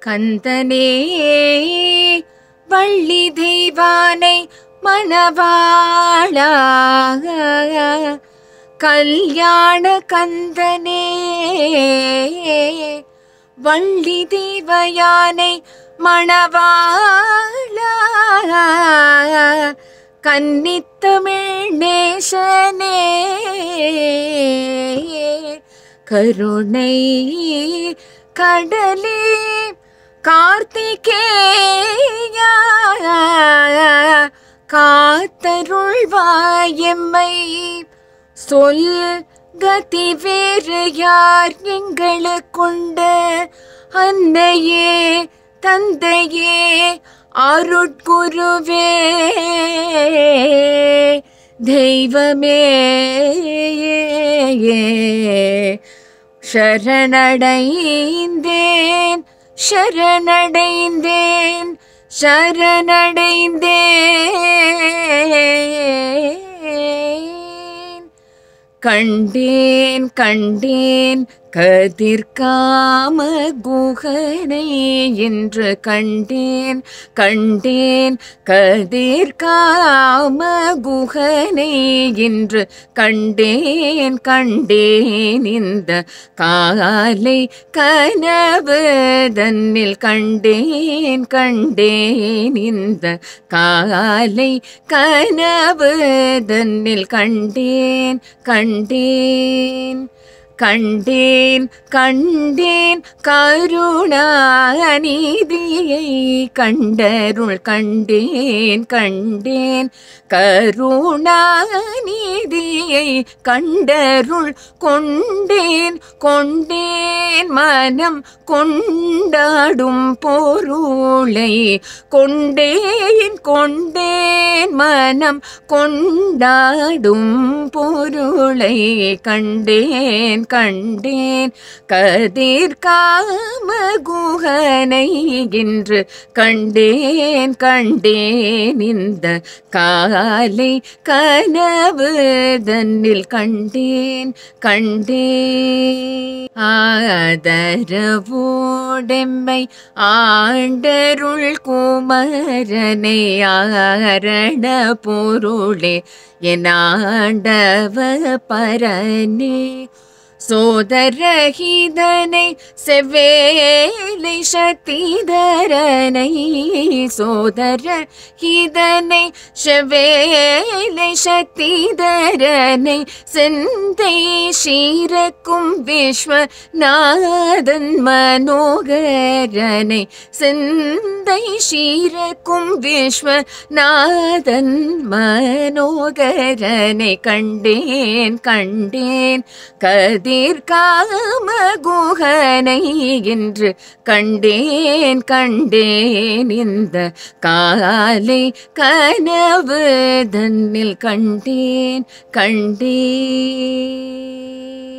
கந்தனே வள்ளி தெய்வானை மணவாளா கல்யாண கந்தனே வள்ளி தேவயானை மணவாளா கன்னித்தமிழ் நேசனே கருணை கடலே கார்த்திகேயா காத்தருள்வாயம்மை சொல் கதி வேறு யார் எங்களுக்குண்டு அன்னையே தந்தையே அருட்குருவே தெய்வமே சரணடைந்தேன் சரணடைந்தேன் சரணடைந்தேன் கண்டேன் கண்டேன் கதிர்காம குகனை என்று கண்டேன் கண்டேன் கதிர்காம குகனை என்று கண்டேன் கண்டேன் இந்த காலை கனவு தன்னில் கண்டேன் கண்டேன் இந்த காலை கனவு தன்னில் கண்டேன் கண்டேன் கண்டேன் கண்டேன் கருணாநிதியை கண்டருள் கண்டேன் கண்டேன் கருணாநிதியை கண்டருள் கொண்டேன் கொண்டேன் மனம் கொண்டாடும் பொருளை கொண்டேன் கொண்டேன் மனம் கொண்டாடும் பொருளை கண்டேன் கண்டேன் கதிர்காம குகனை என்று கண்டேன் கண்டேன் இந்த காலை கனவு தன்னில் கண்டேன் கண்டேன் ஆதரவோடெம்மை ஆண்டருள் குமரனை ஆரண பொருளே என் ஆண்டவ பரனே சோதரஹிதனை செவ்வேலை சக்திதரனை சோதர ஹிதனை செவ்வேலை சக்திதரனை செந்தை சீரக்கும் விஸ்வநாதன் மனோகரனை செந்தை சீரக்கும் விஸ்வநாதன் மனோகரனை கண்டேன் கண்டேன் கதிர்காம குகனை என்று கண்டேன் கண்டேன் இந்த காலை கனவு தன்னில் கண்டேன் கண்டேன்